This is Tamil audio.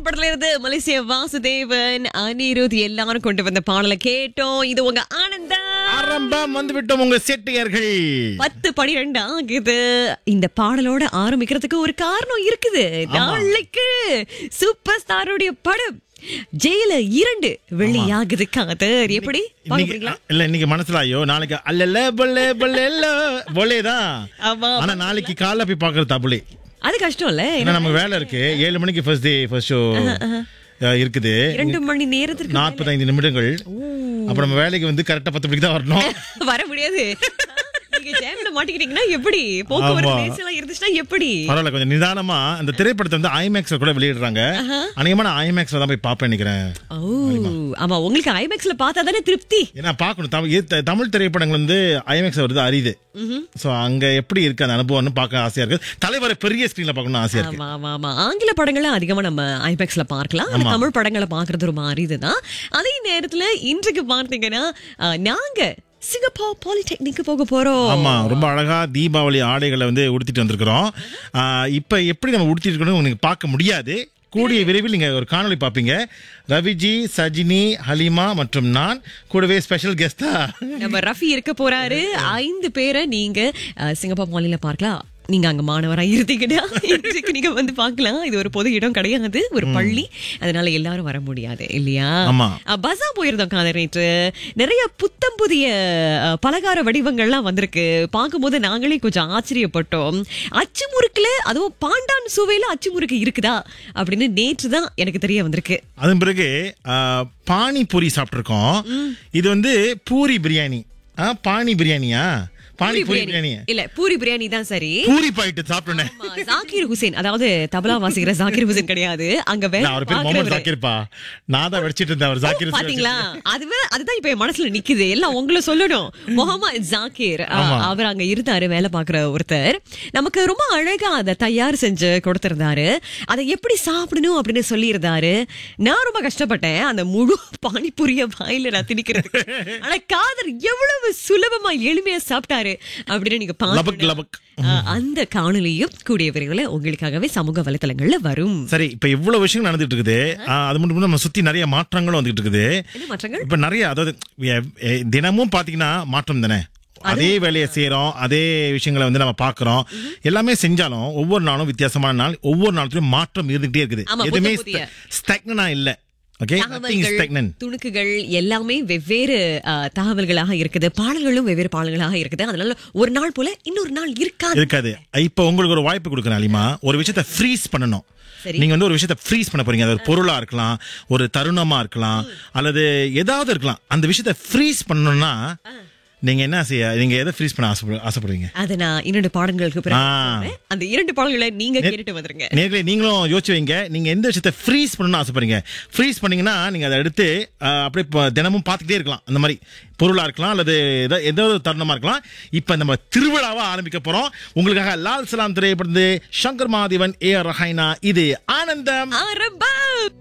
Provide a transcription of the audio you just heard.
படத்துல இருந்து மலேசிய வாசுதேவன் அனிருத் எல்லாரும் கொண்டு வந்த பாடலை கேட்டோம் இது உங்க ஆனந்தா ஆரம்பம் வந்து விட்டோம் உங்க செட்டியர்கள் பத்து பனிரெண்டு ஆகுது இந்த பாடலோட ஆரம்பிக்கிறதுக்கு ஒரு காரணம் இருக்குது நாளைக்கு சூப்பர் ஸ்டாருடைய படம் ஜெயில இரண்டு வெளியாகுது காதர் எப்படி பார்க்க இன்னைக்கு போறீங்களா? இல்ல இன்னைக்கு மனசுல ஐயோ நாளைக்கு அல்லல்ல பொல்லே பொல்ல பொல்லே தான் ஆமா. ஆனா நாளைக்கு காலைல போய் பாக்குறது தபுளே அது கஷ்டம் இல்ல ஏன்னா நமக்கு வேலை இருக்கு ஏழு மணிக்கு ஃபர்ஸ்ட் டே ஃபர்ஸ்ட் ஷோ இருக்குது இரண்டு மணி நேரத்திற்கு நாற்பத்தைந்து நிமிடங்கள் அப்ப நம்ம வேலைக்கு வந்து கரெக்டா பத்து மணிக்கு தான் வரணும் வர முடியாது நீங்க ஜாம்ல மாட்டிக்கிட்டீங்கன்னா எப்படி போக்குவரத்து ஆமா. நெரிசலா இருந்துச்சுன்னா எப்படி பரவாயில்ல கொஞ்சம் நிதானமா அந்த திரைப்படத்தை வந்து ஐமேக்ஸ்ல கூட வெளியிடுறாங்க அநேகமா நான் ஐமேக்ஸ்ல தான் போய் பாப்பேன் நினைக்கிறேன் ஓ ஆமா உங்களுக்கு ஐமேக்ஸ்ல பார்த்தா தானே திருப்தி ஏன்னா பார்க்கணும் தமிழ் இது த- தமிழ் திரைப்படங்கள் வந்து ஐமேக்ஸ் வருது அரிது சோ அங்க எப்படி இருக்கு அந்த அனுபவம்னு பார்க்க ஆசையா இருக்கு தலைவரை பெரிய ஸ்கிரீன்ல பார்க்கணும்னு ஆசையா இருக்கு ஆமா ஆமா ஆமா ஆங்கில படங்களை அதிகமா நம்ம ஐபேக்ஸ்ல பார்க்கலாம் ஆனா தமிழ் படங்களை பார்க்கிறது ரொம்ப அரிதுதான் அதே நேரத்துல இன்றைக்கு பார்த்தீங்கன்னா அஹ், நாங்க சிங்கப்பூர் பாலிடெக்னிக்கு போக போறோம் ஆமா ரொம்ப அழகா தீபாவளி ஆடைகளை வந்து உடுத்திட்டு வந்திருக்கிறோம் ஆஹ் இப்ப எப்படி நம்ம உடுத்திட்டு இருக்கணும் உங்களுக்கு பார்க்க முடியாது கூடிய விரைவில் நீங்க ஒரு காணொளி பார்ப்பீங்க ரவிஜி சஜினி ஹலிமா மற்றும் நான் கூடவே ஸ்பெஷல் கெஸ்டா நம்ம ரஃபி இருக்க போறாரு ஐந்து பேரை நீங்க அஹ், சிங்கப்பூர் மாநில பார்க்கலாம் நீங்க அங்க மாணவரா இருந்தீங்கன்னா இன்றைக்கு நீங்க வந்து பார்க்கலாம் இது ஒரு பொது இடம் கிடையாது ஒரு பள்ளி அதனால எல்லாரும் வர முடியாது இல்லையா ஆமா. அஹ், பசா போயிருந்தோம் காதர் நேற்று நிறைய புத்தம் புதிய அஹ், பலகார வடிவங்கள்லாம் வந்திருக்கு பார்க்கும்போது நாங்களே கொஞ்சம் ஆச்சரியப்பட்டோம் அச்சு முறுக்குல அதுவும் பாண்டான் சுவையில அச்சு முறுக்கு இருக்குதா அப்படின்னு நேற்று தான் எனக்கு தெரிய வந்திருக்கு அதன் பிறகு ஆஹ், பானிபூரி சாப்பிட்டிருக்கோம் இது வந்து பூரி பிரியாணி ஆ, பானி பிரியாணியா பானி பூரி பிரியாணி இல்ல பூரி பிரியாணி தான் சரி பூரி பாயிட்டு சாப்பிட்டேன் ஆமா, ஜாகிர் ஹுசேன் அதாவது தபலா வாசிக்கிற ஜாகிர் ஹுசேன் கிடையாது அங்க வேலை அவர் பேர் முகமது பார்க்கிறவரு. ஜாக்கிர்ப்பா நான் தான் வடிச்சிட்டு இருந்தேன் அவர் ஜாக்கிர் பாத்தீங்களா அதுவே அதுதான் இப்ப என் மனசுல நிக்குது எல்லாம் உங்களை சொல்லணும் முகமது ஜாக்கிர் அ, அவர் அங்க இருந்தாரு வேலை பாக்குற ஒருத்தர் நமக்கு ரொம்ப அழகா அதை தயார் செஞ்சு கொடுத்திருந்தாரு அதை எப்படி சாப்பிடணும் அப்படின்னு சொல்லியிருந்தாரு நான் ரொம்ப கஷ்டப்பட்டேன் அந்த முழு பானிபூரிய வாயில நான் திணிக்கிறதுக்கு ஆனா காதர் எவ்வளவு சுலபமா எளிமையா சாப்பிட்டாரு அப்படின்னு நீங்க லபக் பாருங்க லபக் அந்த காணொளியும் கூடிய விரைவில் உங்களுக்காகவே சமூக வலைத்தளங்கள்ல வரும் சரி இப்ப இவ்வளவு விஷயம் நடந்துட்டு இருக்குது ஆ, அது மட்டும் இல்லாம நம்ம சுத்தி நிறைய மாற்றங்களும் வந்துட்டு இருக்குது என்ன மாற்றங்கள் இப்ப நிறைய அதாவது எ- எ- தினமும் பாத்தீங்கன்னா மாற்றம் தானே அதே வேலையை செய்யறோம் அதே விஷயங்களை வந்து நம்ம பாக்குறோம் எல்லாமே செஞ்சாலும் ஒவ்வொரு நாளும் வித்தியாசமான நாள் ஒவ்வொரு நாளும் மாற்றம் இருந்துகிட்டே இருக்குது ஆமா, எதுவுமே புத்தம் புதிய. ஸ்டக்னா இல்ல ஓகே நத்திங் தகவல்கள் ஸ்டக்னன் துணுக்குகள் எல்லாமே வெவ்வேறு அஹ், தகவல்களாக இருக்குது பாடல்களும் வெவ்வேறு பாடல்களாக இருக்குது அதனால ஒரு நாள் போல இன்னொரு நாள் இருக்காது இருக்காது இப்ப உங்களுக்கு ஒரு வாய்ப்பு கொடுக்குறேன் அலிமா ஒரு விஷயத்த ஃப்ரீஸ் பண்ணணும் சரி. நீங்க வந்து ஒரு விஷயத்த ஃப்ரீஸ் பண்ண போறீங்க அது ஒரு பொருளா இருக்கலாம் ஒரு தருணமா இருக்கலாம் அல்லது ஏதாவது இருக்கலாம் அந்த விஷயத்த ஃப்ரீஸ் பண்ணணும்னா நீங்க என்ன செய்ய நீங்க எதை ஃப்ரீஸ் பண்ண ஆசைப்படு- ஆசைப்படுவீங்க அதை நான் இரண்டு பாடல்களுக்கு பிறகு ஆ. சொல்றேன். அந்த இரண்டு பாடல்களை நீங்க கேட்டுட்டு வந்துருங்க நேர்களே நீங்களும் யோசிச்சு வைங்க நீங்க எந்த விஷயத்த ஃப்ரீஸ் பண்ணணும்னு ஆசைப்படுறீங்க ஃப்ரீஸ் பண்ணீங்கன்னா நீங்க அதை எடுத்து ஆஹ், அப்படியே இப்ப தினமும் பார்த்துக்கிட்டே இருக்கலாம் அந்த மாதிரி பொருளா இருக்கலாம் அல்லது ஏதோ ஏதோ ஒரு தருணமா இருக்கலாம் இப்ப நம்ம திருவிழாவா ஆரம்பிக்க போறோம் உங்களுக்காக லால் சலாம் திரைப்படம் சங்கர் மாதேவன் ஏ ஆர் ரஹைனா இது ஆனந்தம் ஆரம்பம்